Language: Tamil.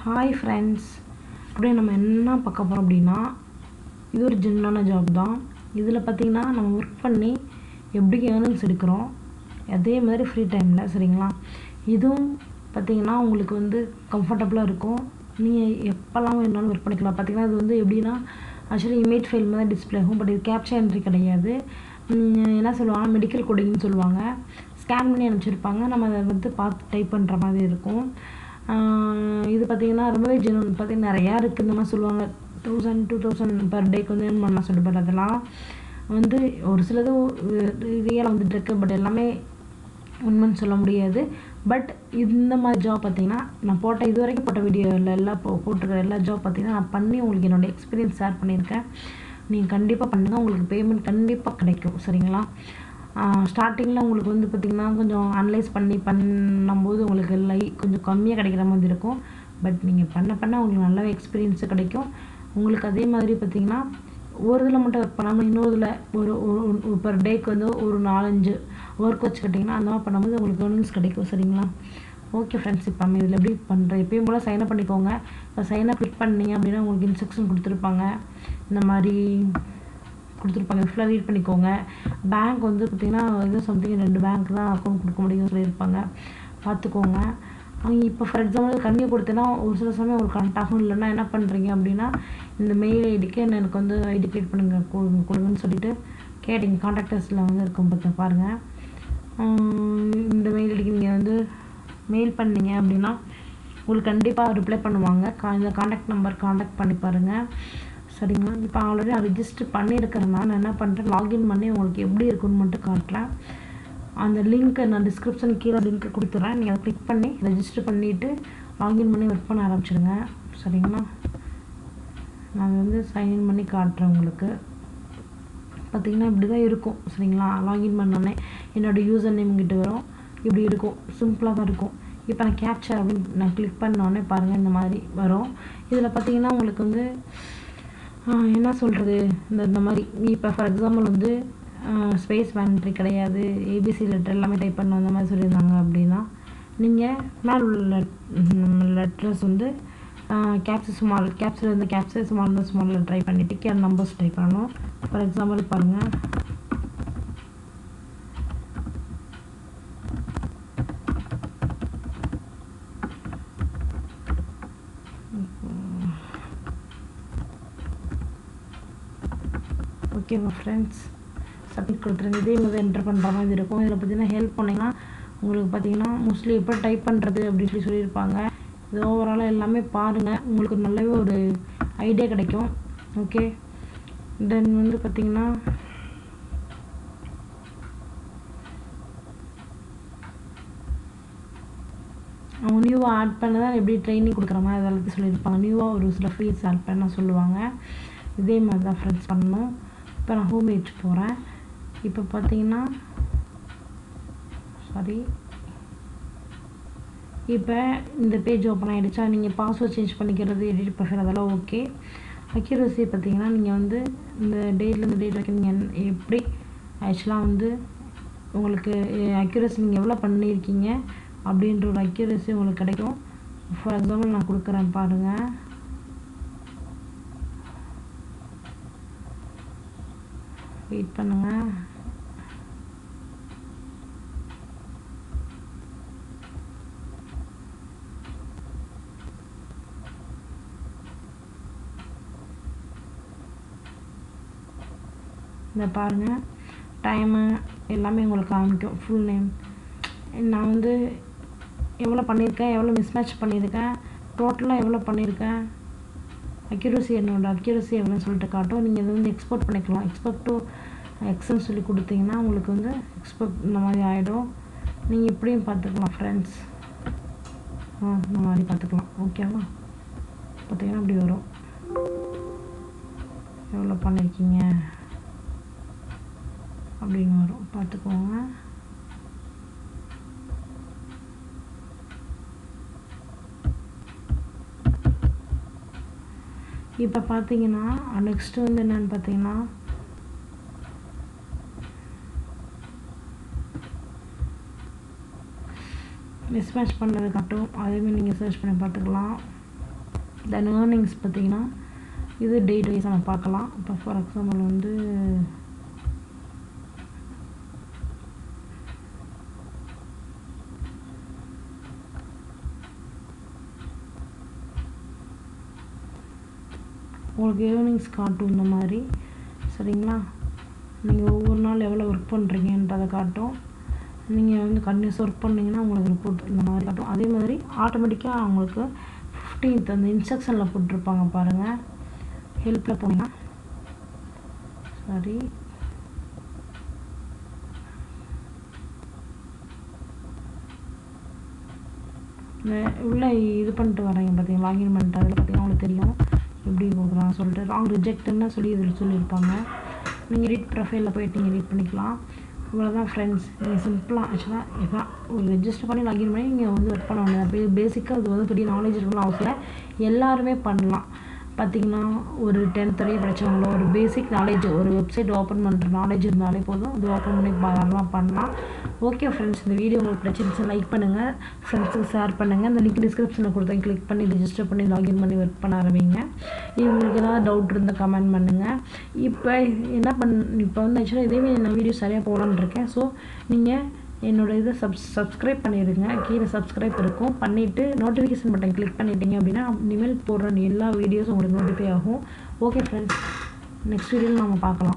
ஹாய் ஃப்ரெண்ட்ஸ் அப்படியே நம்ம என்ன பார்க்க போகிறோம் அப்படின்னா இது ஒரு ஜென்னான ஜாப் தான் இதில் பார்த்தீங்கன்னா நம்ம ஒர்க் பண்ணி எப்படி ஏர்னிங்ஸ் எடுக்கிறோம் அதே மாதிரி ஃப்ரீ டைமில் சரிங்களா இதுவும் பார்த்தீங்கன்னா உங்களுக்கு வந்து கம்ஃபர்டபுளாக இருக்கும் நீங்கள் எப்போல்லாம் வேணாலும் ஒர்க் பண்ணிக்கலாம் பார்த்தீங்கன்னா இது வந்து எப்படின்னா ஆக்சுவலி இமேஜ் ஃபைல் மாதிரி டிஸ்பிளே ஆகும் பட் இது கேப்சர் என்ட்ரி கிடையாது உம், என்ன சொல்லுவாங்க மெடிக்கல் கோடிங்னு சொல்லுவாங்க ஸ்கேன் பண்ணி அனுப்பிச்சிருப்பாங்க நம்ம அதை வந்து பார்த்து டைப் பண்ணுற மாதிரி இருக்கும் ஆஹ் இது பார்த்தீங்கன்னா ரொம்பவே ஜெனுவன் பார்த்தீங்கன்னா நிறையா இருக்குது இந்த மாதிரி சொல்லுவாங்க தௌசண்ட் டூ தௌசண்ட் பர் டேக்கு வந்து earn பண்ணலாம் சொல்லிட்டு பட் அதெல்லாம் வந்து ஒரு சிலது ரியலாக வந்துட்டு இருக்கு பட் எல்லாமே உண்மைன்னு சொல்ல முடியாது பட் இந்த மாதிரி ஜாப் பார்த்தீங்கன்னா நான் போட்ட இது வரைக்கும் போட்ட வீடியோவில் எல்லாம் போ போட்டிருக்கிற எல்லா ஜாப் பார்த்தீங்கன்னா நான் பண்ணி உங்களுக்கு என்னோட எக்ஸ்பீரியன்ஸ் ஷேர் பண்ணியிருக்கேன் நீங்கள் கண்டிப்பாக பண்ணுங்கள் உங்களுக்கு பேமெண்ட் கண்டிப்பாக கிடைக்கும் சரிங்களா ஸ்டார்டிங்கில் உங்களுக்கு வந்து பார்த்திங்கன்னா கொஞ்சம் அனலைஸ் பண்ணி பண்ணும்போது உங்களுக்கு லை கொஞ்சம் கம்மியாக கிடைக்கிற மாதிரி இருக்கும் பட் நீங்கள் பண்ண பண்ண உங்களுக்கு நல்லாவே எக்ஸ்பீரியன்ஸு கிடைக்கும் உங்களுக்கு அதே மாதிரி பார்த்திங்கன்னா ஒரு இதில் மட்டும் ஒர்க் பண்ணாமல் இன்னொரு இதில் ஒரு ஒரு பர் டேக்கு வந்து ஒரு நாலஞ்சு ஒர்க் வச்சுக்கிட்டிங்கன்னா அந்த மாதிரி பண்ணும்போது உங்களுக்கு ஏர்னிங்ஸ் கிடைக்கும் சரிங்களா ஓகே ஃப்ரெண்ட்ஸ் இப்போ நம்ம இதில் எப்படி பண்ணுறேன் எப்பயும் போல் சைனப் பண்ணிக்கோங்க இப்போ சைனப் கிளிக் பண்ணீங்க அப்படின்னா உங்களுக்கு இன்ஸ்ட்ரக்ஷன் கொடுத்துருப்பாங்க இந்த மாதிரி கொடுத்துருப்பாங்க ஃபுல்லாக ரீட் பண்ணிக்கோங்க பேங்க் வந்து பார்த்திங்கன்னா ஏதோ சம்திங் ரெண்டு பேங்க் தான் அக்கௌண்ட் கொடுக்க முடியும்னு சொல்லியிருப்பாங்க பார்த்துக்கோங்க அவங்க இப்போ ஃபார் எக்ஸாம்பிள் கண்ணி கொடுத்தேன்னா ஒரு சில சமயம் உங்களுக்கு கனெக்ட் ஆகும் இல்லைன்னா என்ன பண்ணுறீங்க அப்படின்னா இந்த மெயில் ஐடிக்கு எனக்கு வந்து ஐடி கிரியேட் பண்ணுங்க கொடுங்க கொடுங்கன்னு சொல்லிட்டு கேட்டிங்க கான்டாக்டர்ஸில் வந்து இருக்கும் பார்த்து பாருங்கள் ஆஹ் இந்த மெயில் ஐடிக்கு நீங்கள் வந்து மெயில் பண்ணீங்க அப்படின்னா உங்களுக்கு கண்டிப்பாக ரிப்ளை பண்ணுவாங்க கா இந்த காண்டாக்ட் நம்பர் காண்டாக்ட் பண்ணி பாருங்கள் சரிங்களா இப்போ ஆல்ரெடி நான் ரிஜிஸ்டர் பண்ணியிருக்கிறேன்னா நான் என்ன பண்ணுறேன் லாகின் பண்ணி உங்களுக்கு எப்படி இருக்குன்னு மட்டும் காட்டுறேன் அந்த லிங்க்கை நான் டிஸ்கிரிப்ஷன் கீழே லிங்க்கை கொடுத்துட்றேன் நீங்கள் அதை கிளிக் பண்ணி ரெஜிஸ்டர் பண்ணிவிட்டு லாகின் பண்ணி ஒர்க் பண்ண ஆரம்பிச்சிடுங்க சரிங்களா நான் வந்து சைன்இன் பண்ணி காட்டுறேன் உங்களுக்கு பார்த்தீங்கன்னா இப்படி தான் இருக்கும் சரிங்களா லாகின் பண்ணோடனே என்னோடய யூசர் நேம் கிட்ட வரும் இப்படி இருக்கும் சிம்பிளாக தான் இருக்கும் இப்போ நான் கேப்சர் அப்படின்னு நான் கிளிக் பண்ணோடனே பாருங்கள் இந்த மாதிரி வரும் இதில் பார்த்தீங்கன்னா உங்களுக்கு வந்து ஆஹ், என்ன சொல்கிறது இந்த இந்த மாதிரி இப்போ ஃபார் எக்ஸாம்பிள் வந்து ஸ்பேஸ் வேண்ட்ரி கிடையாது ஏபிசி லெட்டர் எல்லாமே டைப் பண்ண அந்த மாதிரி சொல்லியிருந்தாங்க அப்படின்னா நீங்கள் மேல் உள்ள லெட்டர்ஸ் வந்து கேப்சர் ஸ்மால் கேப்சர் இந்த கேப்சர் ஸ்மால் ஸ்மாலில் ட்ரை பண்ணிவிட்டு கே நம்பர்ஸ் டைப் பண்ணணும் ஃபார் எக்ஸாம்பிள் பாருங்கள் ஓகேவா ஃப்ரெண்ட்ஸ் சப்மிட் கொடுத்துருங்க இதே மாதிரி என்டர் பண்ணுற மாதிரி இருக்கும் இதில் பார்த்தீங்கன்னா ஹெல்ப் பண்ணிங்கன்னா உங்களுக்கு பார்த்தீங்கன்னா மோஸ்ட்லி எப்போ டைப் பண்ணுறது அப்படின்னு சொல்லி சொல்லியிருப்பாங்க இது ஓவராலாக எல்லாமே பாருங்கள் உங்களுக்கு நல்லாவே ஒரு ஐடியா கிடைக்கும் ஓகே தென் வந்து பார்த்தீங்கன்னா அவங்க நியூவாக ஆட் பண்ண தான் எப்படி ட்ரைனிங் கொடுக்குற மாதிரி அதெல்லாத்தையும் சொல்லியிருப்பாங்க நியூவாக ஒரு சில ஃபீஸ் ஆட் பண்ண சொல்லுவாங்க இதே மாதிரி தான் ஃப்ரெண்ட்ஸ் பண்ணணும் இப்போ நான் ஹோம் பேஜ் போகிறேன் இப்போ பார்த்தீங்கன்னா சாரி இப்போ இந்த பேஜ் ஓப்பன் ஆகிடுச்சா நீங்கள் பாஸ்வேர்ட் சேஞ்ச் பண்ணிக்கிறது எடிட் பண்ணுறது அதெல்லாம் ஓகே அக்யூரசி பார்த்தீங்கன்னா நீங்கள் வந்து இந்த டேட்டில் இந்த டேட் வரைக்கும் நீங்கள் எப்படி ஆக்சுவலாக வந்து உங்களுக்கு அக்யூரசி நீங்கள் எவ்வளோ பண்ணியிருக்கீங்க அப்படின்ற ஒரு அக்யூரசி உங்களுக்கு கிடைக்கும் ஃபார் எக்ஸாம்பிள் நான் கொடுக்குறேன் பாருங்கள் வெயிட் பண்ணுங்க இந்த பாருங்க டைமு எல்லாமே உங்களுக்கு காமிக்கும் ஃபுல் நேம் நான் வந்து எவ்வளோ பண்ணியிருக்கேன் எவ்வளோ மிஸ்மேட்ச் பண்ணியிருக்கேன் டோட்டலாக எவ்வளோ பண்ணியிருக்கேன் அக்யூரசி என்னோட அக்யூரசி எவ்வளோன்னு சொல்லிட்டு காட்டும் நீங்கள் இதை வந்து எக்ஸ்போர்ட் பண்ணிக்கலாம் எக்ஸ்போர்ட் டு எக்ஸல் சொல்லி கொடுத்தீங்கன்னா உங்களுக்கு வந்து எக்ஸ்போர்ட் இந்த மாதிரி ஆகிடும் நீங்கள் இப்படியும் பார்த்துக்கலாம் ஃப்ரெண்ட்ஸ் ஆ இந்த மாதிரி பார்த்துக்கலாம் ஓகேவா பார்த்தீங்கன்னா அப்படி வரும் எவ்வளோ பண்ணியிருக்கீங்க அப்படின்னு வரும் பார்த்துக்கோங்க இப்போ பார்த்தீங்கன்னா நெக்ஸ்ட் வந்து என்னன்னு பார்த்தீங்கன்னா மிஸ்மேட்ச் பண்ணது காட்டும் அதேமாதிரி நீங்கள் சர்ச் பண்ணி பார்த்துக்கலாம் தென் ஏர்னிங்ஸ் பார்த்தீங்கன்னா இது டேட் வைஸ் நம்ம பார்க்கலாம் இப்போ ஃபார் எக்ஸாம்பிள் வந்து உங்களுக்கு ஏர்னிங்ஸ் காட்டும் இந்த மாதிரி சரிங்களா நீங்கள் ஒவ்வொரு நாள் எவ்வளோ ஒர்க் பண்ணுறீங்கன்றதை காட்டும் நீங்கள் வந்து கண்டினியூஸ் ஒர்க் பண்ணீங்கன்னா உங்களுக்கு ரிப்போர்ட் இந்த மாதிரி காட்டும் அதே மாதிரி ஆட்டோமேட்டிக்காக அவங்களுக்கு ஃபிஃப்டீன்த் அந்த இன்ஸ்ட்ரக்ஷனில் போட்டிருப்பாங்க பாருங்கள் ஹெல்ப்பில் போனீங்கன்னா சரி உள்ளே இது பண்ணிட்டு வரீங்க பார்த்தீங்களா லாகின் பண்ணிட்டு அதில் பார்த்தீங்கன்னா உங்களுக்கு தெரியும் எப்படி கொடுக்குறாங்க சொல்லிட்டு ராங் ரிஜெக்ட்னு சொல்லி இதில் சொல்லியிருப்பாங்க நீங்கள் எடிட் ப்ரொஃபைலில் போயிட்டு நீங்கள் எடிட் பண்ணிக்கலாம் இவ்வளோதான் ஃப்ரெண்ட்ஸ் நீங்கள் சிம்பிளாக ஆக்சுவலாக இதான் ஒரு ரெஜிஸ்டர் பண்ணி லாகின் பண்ணி நீங்கள் வந்து ஒர்க் பண்ண வேண்டியது பேசிக்காக அது வந்து பெரிய நாலேஜ் இருக்கணும் அவசியம் எல்லாருமே பண்ணலாம் பார்த்திங்கன்னா ஒரு டென்த் வரையும் படித்தவங்களோ ஒரு பேசிக் நாலேஜ் ஒரு வெப்சைட் ஓப்பன் பண்ணுற நாலேஜ் இருந்தாலே போதும் அது ஓப்பன் பண்ணி தாராளமாக பண்ணலாம் ஓகே ஃப்ரெண்ட்ஸ் இந்த வீடியோ உங்களுக்கு பிடிச்சிருந்துச்சு லைக் பண்ணுங்கள் ஃப்ரெண்ட்ஸுக்கு ஷேர் பண்ணுங்கள் இந்த லிங்க் டிஸ்கிரிப்ஷனில் கொடுத்தேன் கிளிக் பண்ணி ரிஜிஸ்டர் பண்ணி லாகின் பண்ணி ஒர்க் பண்ண ஆரம்பிங்க உங்களுக்கு ஏதாவது டவுட் இருந்தால் கமெண்ட் பண்ணுங்கள் இப்போ என்ன பண் இப்போ வந்து ஆக்சுவலாக இதே நான் வீடியோ சரியாக போகலான்னு இருக்கேன் ஸோ நீங்கள் என்னோடய இதை சப் சப்ஸ்கிரைப் பண்ணிடுங்க கீழே சப்ஸ்கிரைப் இருக்கும் பண்ணிவிட்டு நோட்டிஃபிகேஷன் பட்டன் கிளிக் பண்ணிட்டீங்க அப்படின்னா இனிமேல் போடுற எல்லா வீடியோஸும் உங்களுக்கு நோட்டிஃபை ஆகும் ஓகே ஃப்ரெண்ட்ஸ் நெக்ஸ்ட் வீடியோவில் நம்ம பார்க்கலாம்